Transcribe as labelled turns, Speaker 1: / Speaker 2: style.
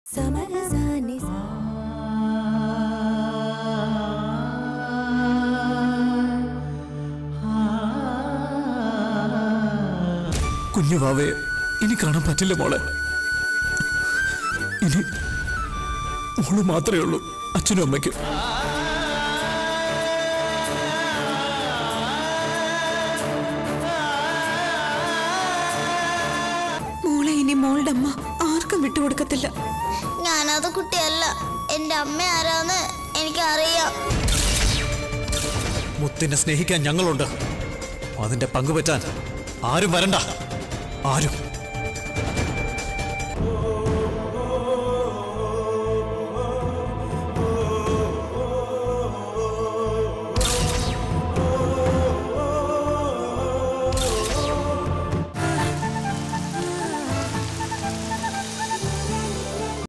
Speaker 1: സമരസാനി
Speaker 2: കുഞ്ഞുവാവെ ഇനി കാണാൻ പറ്റില്ല മോളെ ഇനി മോള് മാത്രമേ ഉള്ളൂ അച്ഛനും അമ്മയ്ക്കും
Speaker 3: മോളെ ഇനി മോളുടെ അമ്മ ആർക്കും വിട്ടുകൊടുക്കത്തില്ല
Speaker 4: ഞാനത് കുട്ടിയല്ല എന്റെ അമ്മ ആരാന്ന് എനിക്കറിയാം
Speaker 2: മുത്തിനെ സ്നേഹിക്കാൻ ഞങ്ങളുണ്ട് അതിന്റെ പങ്കുപറ്റാൻ ആരും വരണ്ട ആരും